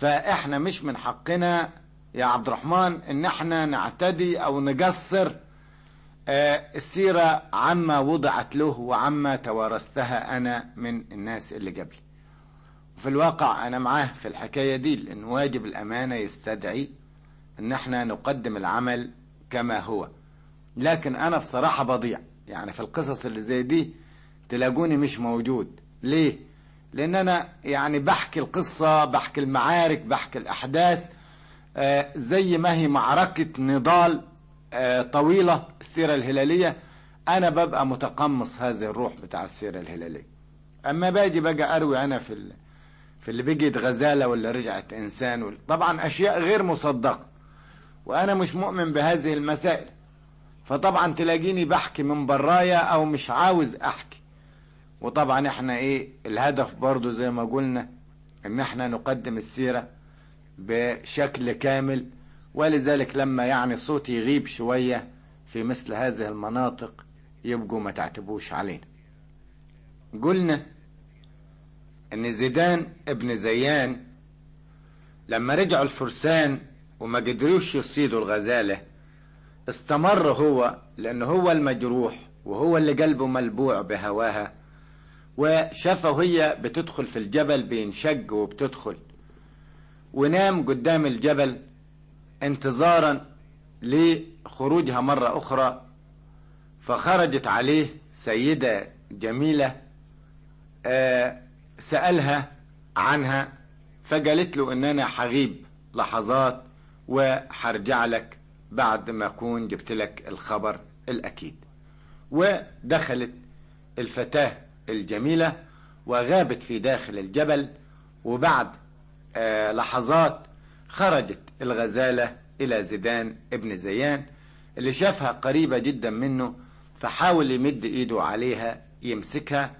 فاحنا مش من حقنا يا عبد الرحمن ان احنا نعتدي او نقصر آه، السيرة عما وضعت له وعما توارثتها انا من الناس اللي قبلي وفي الواقع انا معاه في الحكاية دي لان واجب الامانة يستدعي ان احنا نقدم العمل كما هو لكن انا بصراحة بضيع يعني في القصص اللي زي دي تلاقوني مش موجود ليه لان انا يعني بحكي القصة بحكي المعارك بحكي الاحداث آه، زي ما هي معركة نضال آه، طويلة السيرة الهلالية انا ببقى متقمص هذه الروح بتاع السيرة الهلالية اما باجي بقى اروي انا في ال... في اللي بقيت غزالة ولا رجعت انسان ولا... طبعا اشياء غير مصدقة وانا مش مؤمن بهذه المسائل فطبعا تلاقيني بحكي من برايا او مش عاوز احكي وطبعا احنا ايه الهدف برضو زي ما قلنا ان احنا نقدم السيرة بشكل كامل ولذلك لما يعني صوتي يغيب شوية في مثل هذه المناطق يبقوا ما تعتبوش علينا قلنا ان زيدان ابن زيان لما رجعوا الفرسان وما قدروش يصيدوا الغزالة استمر هو لأنه هو المجروح وهو اللي قلبه ملبوع بهواها وشافه هي بتدخل في الجبل بينشق وبتدخل ونام قدام الجبل انتظارا لخروجها مرة أخرى فخرجت عليه سيدة جميلة آه سألها عنها فقالت له ان انا حغيب لحظات وحرجع لك بعد ما اكون جبت لك الخبر الاكيد ودخلت الفتاة الجميلة وغابت في داخل الجبل وبعد آه لحظات خرجت الغزالة الى زيدان ابن زيان اللي شافها قريبة جدا منه فحاول يمد ايده عليها يمسكها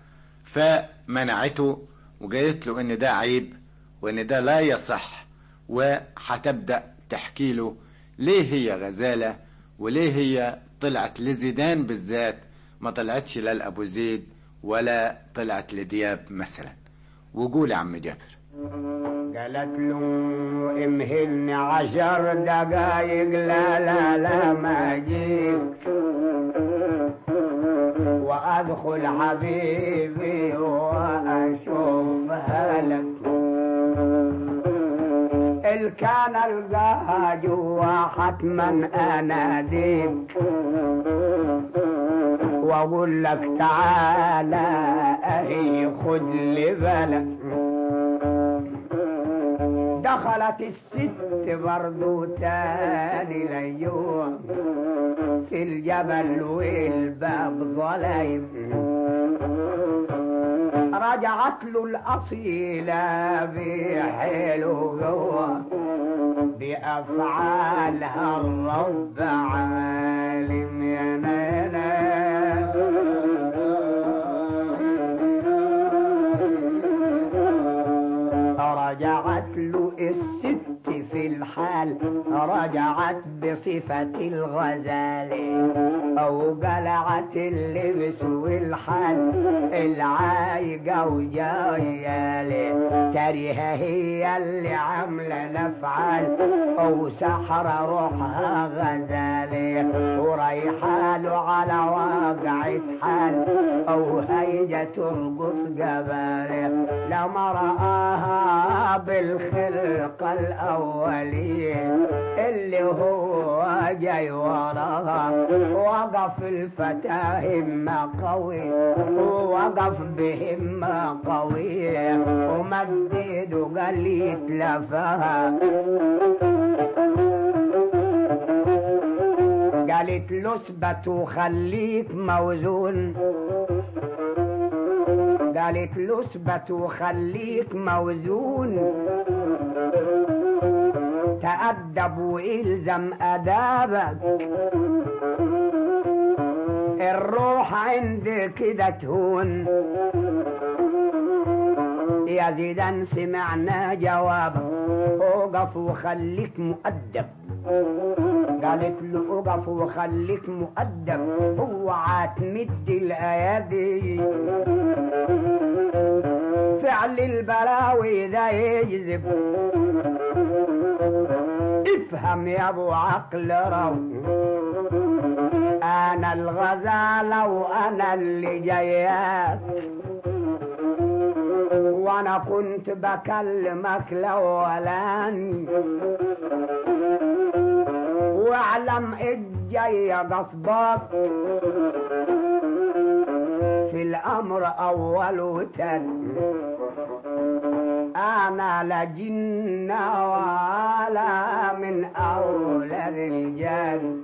فمنعته وقالت له ان ده عيب وان ده لا يصح وهتبدأ تحكي له ليه هي غزالة وليه هي طلعت لزيدان بالذات ما طلعتش لا لأبو زيد ولا طلعت لدياب مثلا وقول يا عم جابر قالت له امهلني عشر دقايق لا لا لا ما جيت وادخل حبيبي واشوفها لك ال كان القاها جوا حتما اناديك واقول لك تعالى اهي خد لي بالك دخلت الست برضو تاني ليوم في الجبل والباب ظليم رجعت له الأصيلة بحلو جوا بأفعالها الرب عالم يا نانا رجعت له الست في الحال رجعت بصفة الغزال أو قلعت اللبس والحال العايقة وجايالي تريها هي اللي عاملة الأفعال أو سحر روحها غزالي وريحاله على واقعة حال أو هيجة ترقص جبالي لما رآها بالخلق الأولي اللي هو جاي وراها وقف الفتى همة قوي وقف بهمة قوية ومد ايده قال لي اتلفها قالت له اثبت وخليك موزون قالت له اثبت وخليك موزون تأدب والزم أدابك الروح عندك كده تهون يا زيدان سمعنا جوابك اوقف وخليك مؤدب قالت له اوقف وخليك مؤدب اوعى تمد الايادي فعل البلاوي ده يجذب افهم يا ابو عقل رو انا الغزالة وانا اللي جاياك وانا كنت بكلمك الاولاني واعلم الجاي قصدك في الامر اول وتاني انا لا جن ولا من اولاد الجن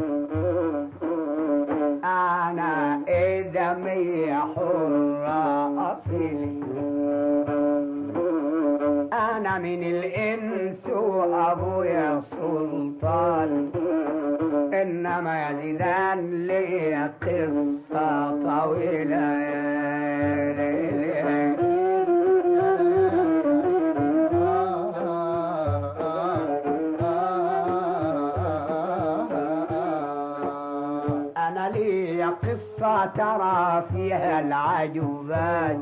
انا ادمي حرة اصيل انا من الانس وابويا سلطان انما يزيدان لي قصة طويلة انا لي قصة ترى فيها العجوبات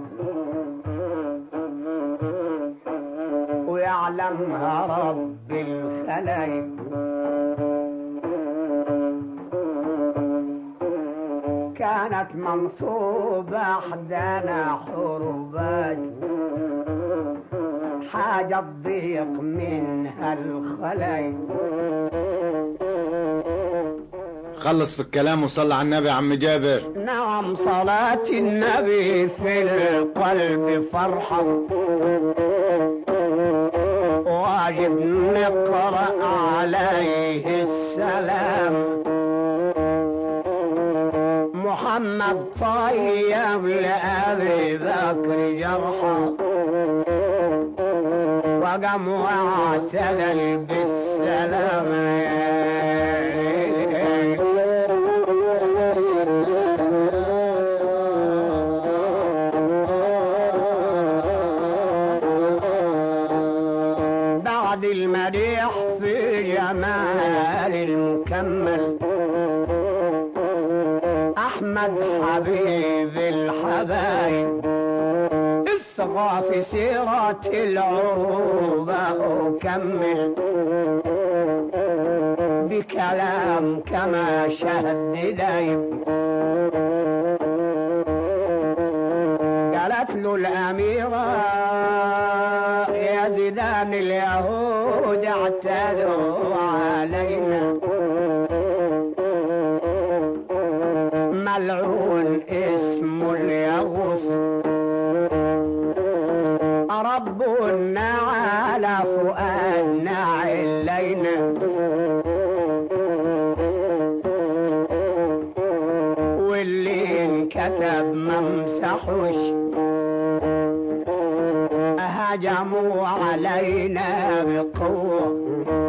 ويعلمها رب الخلايق كانت منصوبة أحدانا حروبات حاجة تضيق منها الخلايق خلص في الكلام وصلى على النبي يا عم جابر نعم صلاة النبي في القلب فرحة واجب نقرأ عليه السلام محمد طيب لأبي بكر جرحا وقام واعتدل بالسلام بعد المديح في جمال المكمل احمد حبيب الحبايب اصغى في سيرة العروبة اكمل بكلام كما شهد دايم قالت له الأميرة يا زيدان اليهود اعتدوا علينا ملعون اسم اليغوص ربنا على فؤادنا علينا واللي انكتب ممسحوش هجموا علينا بقوة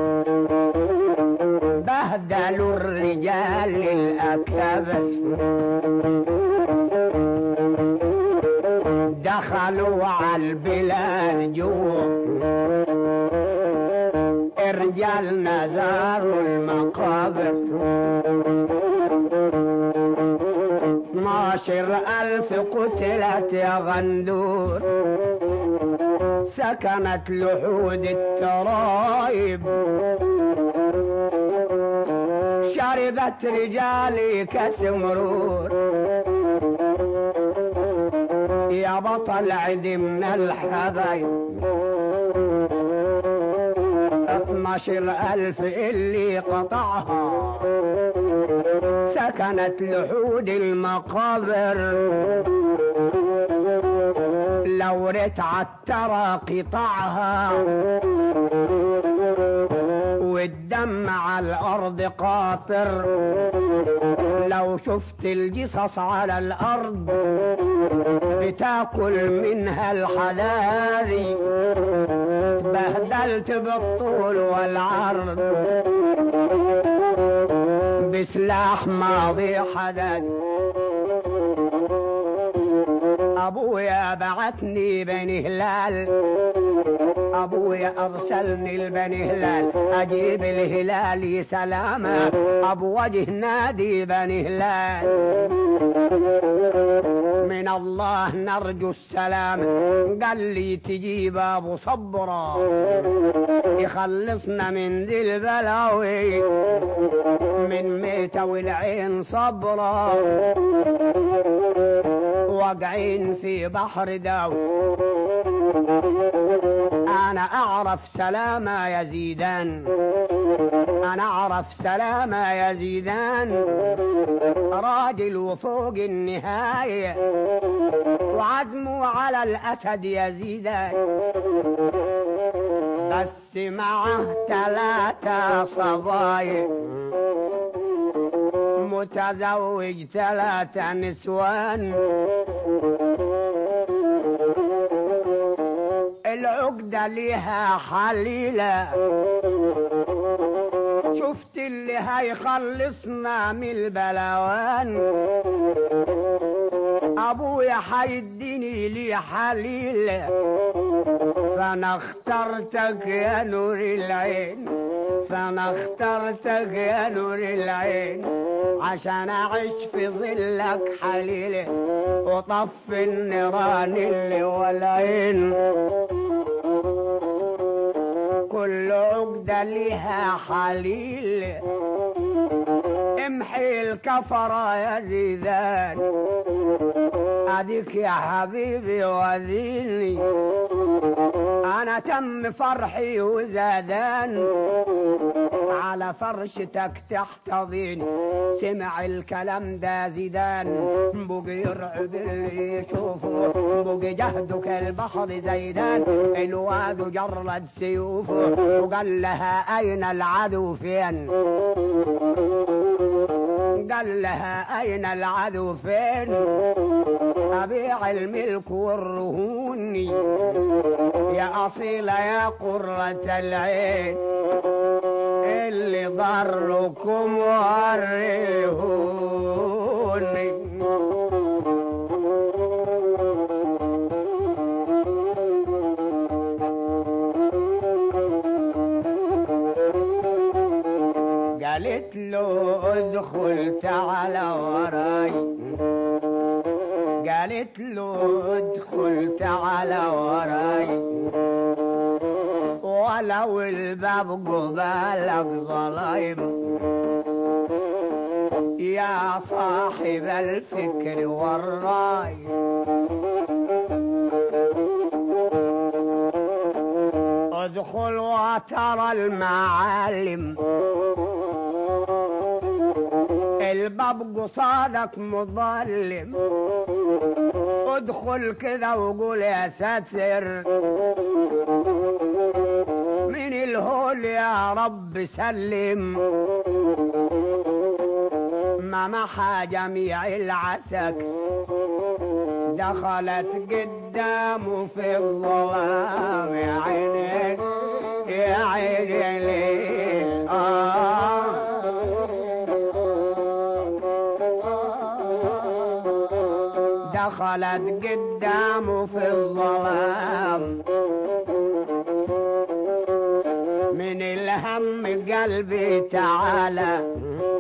بهدلوا الرجال الأكابر دخلوا على البلاد جوا الرجال نزاروا المقابر 12 ألف قتلت يا غندور سكنت لحود الترايب شربت رجالي كاس مرور يا بطل عدي من الحبايب 12 ألف اللي قطعها سكنت لحود المقابر لو رتعت ترى قطعها والدم على الأرض قاطر لو شفت الجصص على الأرض بتاكل منها الحلاذي بهدلت بالطول والعرض بسلاح ماضي حداد ابويا بعتني بين هلال ابويا ارسلني لبني هلال اجيب الهلال سلاما ابو وجه نادي بني هلال من الله نرجو السلام قال لي تجيب ابو صبرا يخلصنا من ذي البلاوي من ميتة والعين صبرا واقعين في بحر داو انا اعرف سلامة يا زيدان انا اعرف سلامة يا زيدان راجل وفوق النهاية وعزمه على الاسد يا زيدان بس معه ثلاثة صبايا متزوج ثلاثة نسوان العقدة لها حليلة شفت اللي هيخلصنا من البلوان ابويا حيديني لي حليل فانا اخترتك يا نور العين فانا اخترتك يا نور العين عشان اعيش في ظلك حليل وطفي النيران اللي والعين كل عقدة لها حليل امحي الكفرة يا زيدان اديك يا حبيبي وذيني انا تم فرحي وزادان على فرشتك تحتضيني سمع الكلام ده زيدان بقي يرعب اللي يشوفه بقي جهدك البحر زيدان الواد جرد سيوفه وقال لها اين العدو فين قال لها اين العدو فين ابيع الملك والرهون يا اصيله يا قره العين اللي ضركم ورهوني قالت له ادخل تعال وراي قالت له ادخل تعال وراي ولو الباب قبالك ظلايم يا صاحب الفكر والراي ادخل وترى المعالم الباب قصادك مظلم ادخل كذا وقول يا ساتر من الهول يا رب سلم ما محى جميع العسك دخلت قدامه في الظلام يا عيني يا عيني آه دخلت قدامه في الظلام من الهم قلبي تعالى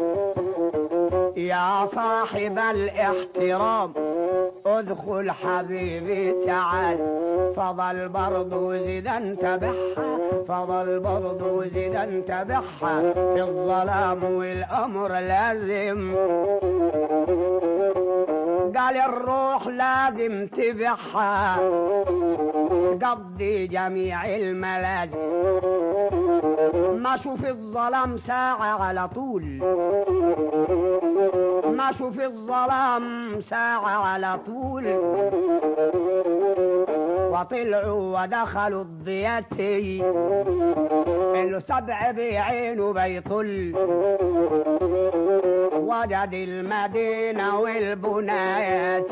يا صاحب الاحترام ادخل حبيبي تعال فضل برضو زيد انتبهها فضل برضو زيد انتبهها في الظلام والامر لازم قال الروح لازم تبعها قضي جميع الملازم ما شوف الظلام ساعة على طول ما شوف الظلام ساعة على طول وطلعوا ودخلوا الضياتي اللي سبع بعينه بيطل وجد المدينة والبنايات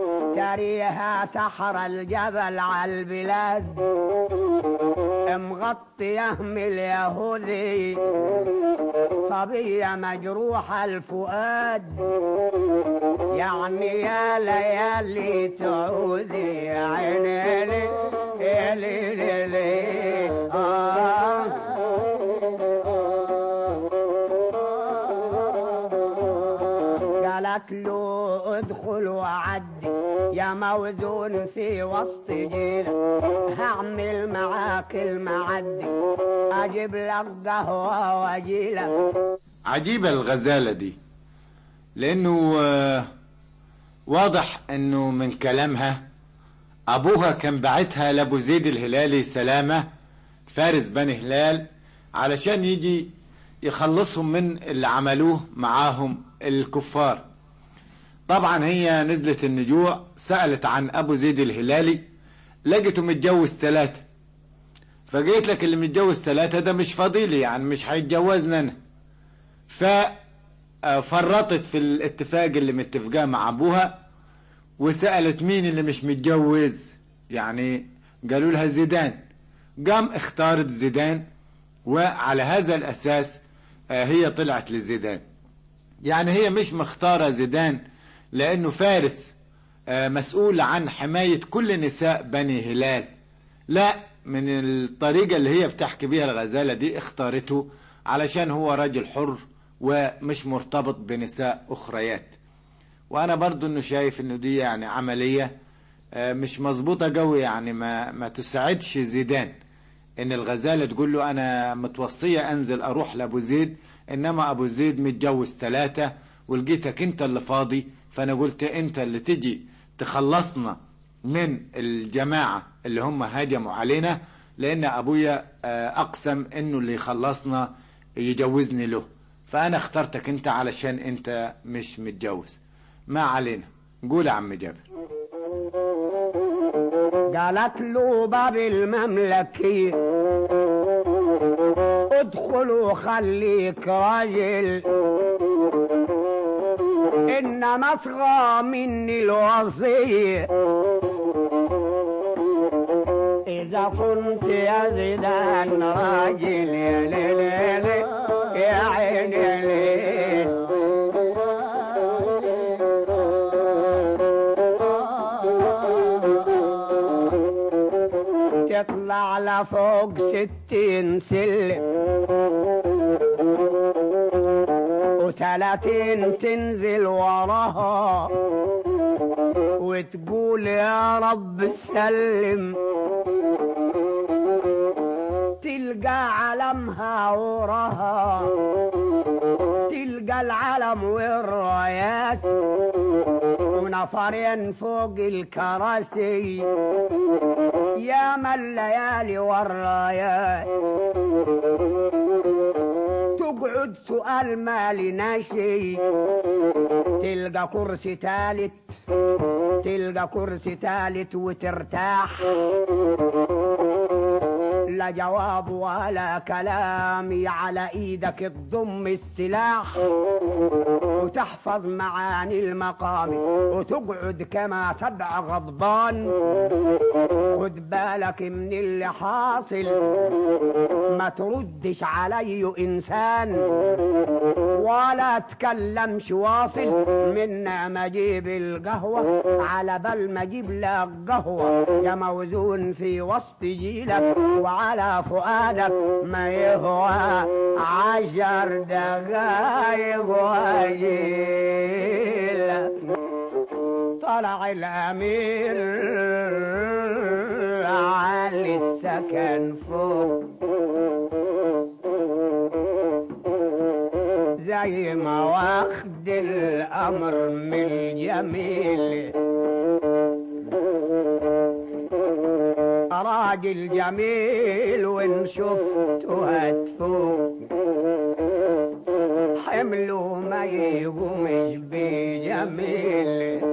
تريها سحر الجبل على البلاد مغطى وسط يهم اليهودي صبية مجروحة الفؤاد يعني يا ليالي تعودي يا عيني لي يا لي لي لي آه قالت له ادخل وعدي يا موزون في وسط جيل هعمل معاك المعدي اجيب لك قهوه واجيلك عجيبة الغزالة دي لأنه آه، واضح أنه من كلامها أبوها كان بعتها لأبو زيد الهلالي سلامة فارس بني هلال علشان يجي يخلصهم من اللي عملوه معاهم الكفار طبعا هي نزلت النجوع سألت عن أبو زيد الهلالي لقيته متجوز ثلاثة فقيت لك اللي متجوز ثلاثة ده مش فضيلي يعني مش هيتجوزنا أنا ففرطت في الاتفاق اللي متفقاه مع ابوها وسألت مين اللي مش متجوز يعني قالوا لها زيدان قام اختارت زيدان وعلى هذا الأساس آه، هي طلعت لزيدان يعني هي مش مختارة زيدان لأنه فارس آه، مسؤول عن حماية كل نساء بني هلال لا من الطريقة اللي هي بتحكي بيها الغزالة دي اختارته علشان هو راجل حر ومش مرتبط بنساء أخريات وأنا برضو إنه شايف إنه دي يعني عملية آه، مش مظبوطة قوي يعني ما, ما تساعدش زيدان إن الغزالة تقول له أنا متوصية أنزل أروح لأبو زيد إنما أبو زيد متجوز ثلاثة ولقيتك أنت اللي فاضي فأنا قلت أنت اللي تجي تخلصنا من الجماعة اللي هم هاجموا علينا لأن أبويا آه، أقسم إنه اللي يخلصنا يجوزني له فأنا اخترتك أنت علشان أنت مش متجوز ما علينا قول يا عم جابر قالت له باب المملكة ادخل وخليك راجل انما اصغى مني الوصية اذا كنت يا زيدان راجل يا ليل يا عين يا ليل تطلع لفوق ستين سلم وثلاثين تنزل وراها وتقول يا رب سلم تلقى علمها وراها تلقى العلم والرايات ونفرين فوق الكراسي يا ما الليالي والرايات تقعد سؤال مالي ناشي تلقى كرسي تالت تلقى كرسي تالت وترتاح لا جواب ولا كلامي على ايدك تضم السلاح وتحفظ معاني المقام وتقعد كما سبع غضبان خد بالك من اللي حاصل ما تردش علي انسان ولا تكلمش واصل منا ما اجيب القهوة على بال ما اجيب لك قهوة يا موزون في وسط جيلك وعلى فؤادك ما يهوى عشر دقايق واجيلك طلع الامير علي السكن فوق زي ما واخد الامر من الجميل راجل جميل وان شفته هتفوق حمله ما يقومش بجميل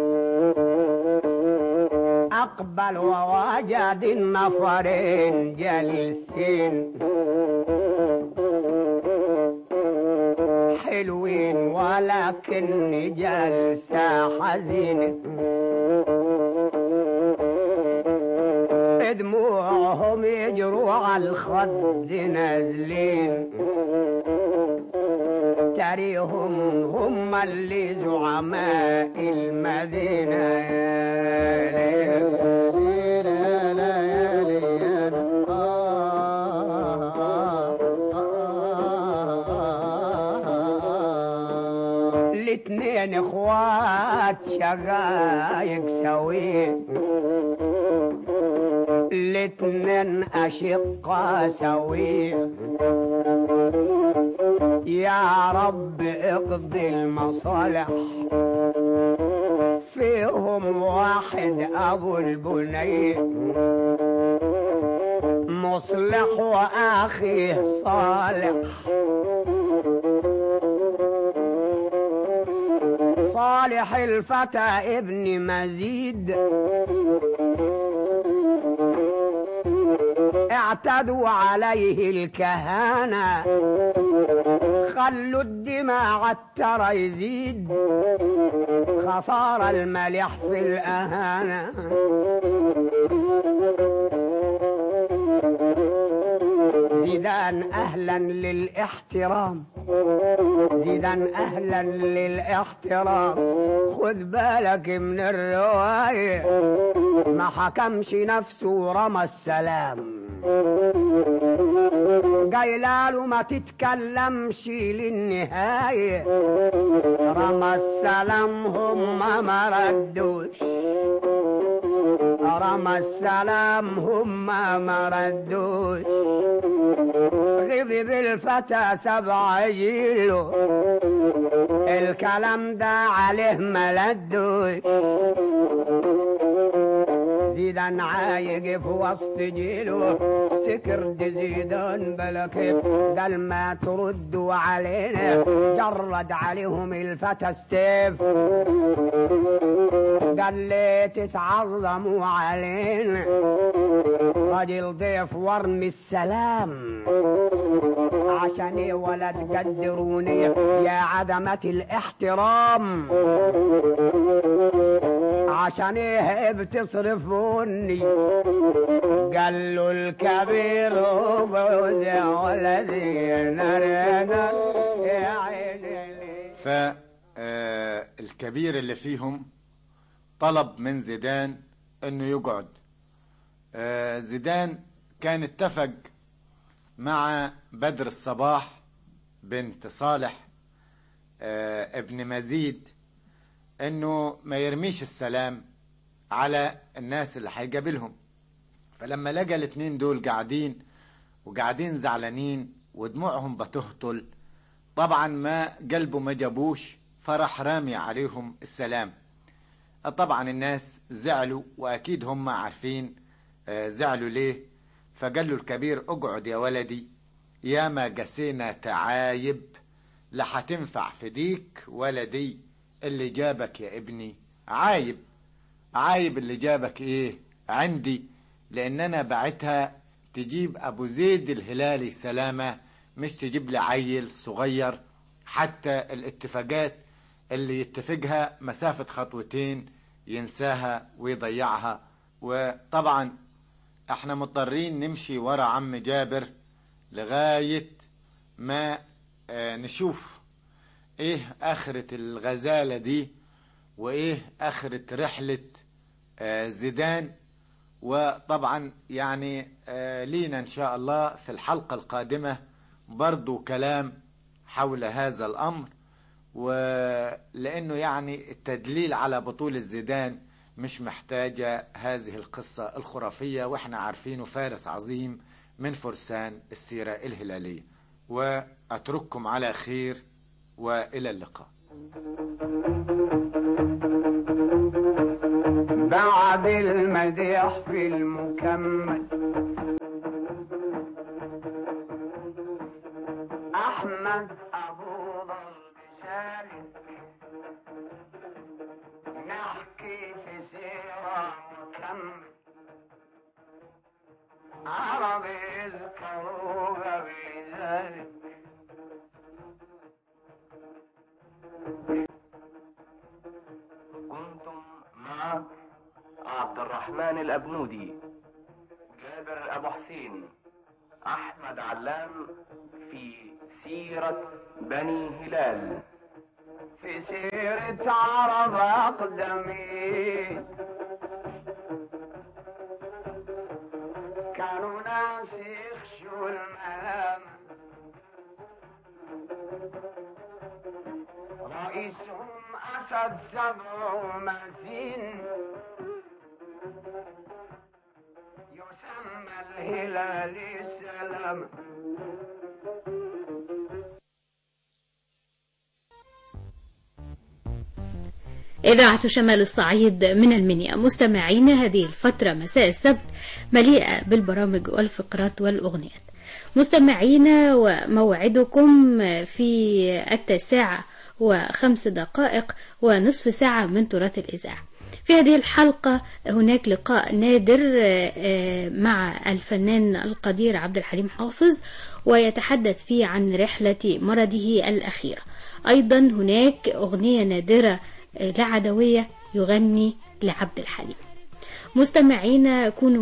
أقبل ووجد النفرين جالسين حلوين ولكن جلسة حزينة دموعهم يجروا على الخد نازلين تاريهم هم اللي زعماء المدينة يا ليل الاتنين اخوات شقايق سوين الاتنين اشقا سوين يا رب اقضي المصالح فيهم واحد ابو البنين مصلح واخيه صالح صالح الفتى ابن مزيد اعتدوا عليه الكهانة خلوا الدماء الترى يزيد خسارة الملح في الأهانة زيدان أهلا للاحترام زيدان أهلا للاحترام خذ بالك من الرواية ما حكمش نفسه ورمى السلام قايلاله ما تتكلمش للنهاية رمى السلام هم ما ردوش رمى السلام هم ما ردوش غضب الفتى سبع جيله الكلام ده عليه ملدوش زيدان عايق في وسط جيله سكر دي زيدان بلا كيف قال ما تردوا علينا جرد عليهم الفتى السيف قال لي تتعظموا علينا راجل ضيف ورمي السلام عشان ايه ولا تقدروني يا عدمة الاحترام عشان ايه بتصرفوني قال له الكبير اقعد يا ولدي نرينا يا عيني فالكبير اللي فيهم طلب من زيدان انه يقعد آه، زيدان كان اتفق مع بدر الصباح بنت صالح آه، ابن مزيد انه ما يرميش السلام على الناس اللي هيقابلهم فلما لقى الاتنين دول قاعدين وقاعدين زعلانين ودموعهم بتهطل طبعا ما قلبه ما جابوش فرح رامي عليهم السلام طبعا الناس زعلوا واكيد هم عارفين آه، زعلوا ليه فقال له الكبير اقعد يا ولدي يا ما قسينا تعايب لا هتنفع في ديك ولدي اللي جابك يا ابني عايب عايب اللي جابك ايه عندي لان انا بعتها تجيب ابو زيد الهلالي سلامة مش تجيب لي عيل صغير حتى الاتفاقات اللي يتفقها مسافة خطوتين ينساها ويضيعها وطبعا احنا مضطرين نمشي ورا عم جابر لغاية ما آه، نشوف ايه اخرة الغزالة دي وايه اخرة رحلة آه، زيدان وطبعا يعني آه، لينا ان شاء الله في الحلقة القادمة برضو كلام حول هذا الامر ولانه يعني التدليل على بطولة زيدان مش محتاجة هذه القصة الخرافية واحنا عارفينه فارس عظيم من فرسان السيرة الهلالية واترككم على خير والى اللقاء بعد المديح في المكمل أحمد أبو ضرب سالم نحكي في سيرة مكمل عرب يذكروا قبل ذلك كنتم مع عبد الرحمن الأبنودي جابر أبو حسين أحمد علام في سيرة بني هلال في سيرة عرب أقدمي كانوا ناس يخشوا المنام رئيسهم أسد سبع متين يسمى الهلال السلام إذاعة شمال الصعيد من المنيا مستمعين هذه الفترة مساء السبت مليئة بالبرامج والفقرات والأغنيات مستمعين وموعدكم في التاسعة وخمس دقائق ونصف ساعة من تراث الإذاعة في هذه الحلقة هناك لقاء نادر مع الفنان القدير عبد الحليم حافظ ويتحدث فيه عن رحلة مرضه الأخيرة أيضا هناك أغنية نادرة لا عدوية يغني لعبد الحليم مستمعين كونوا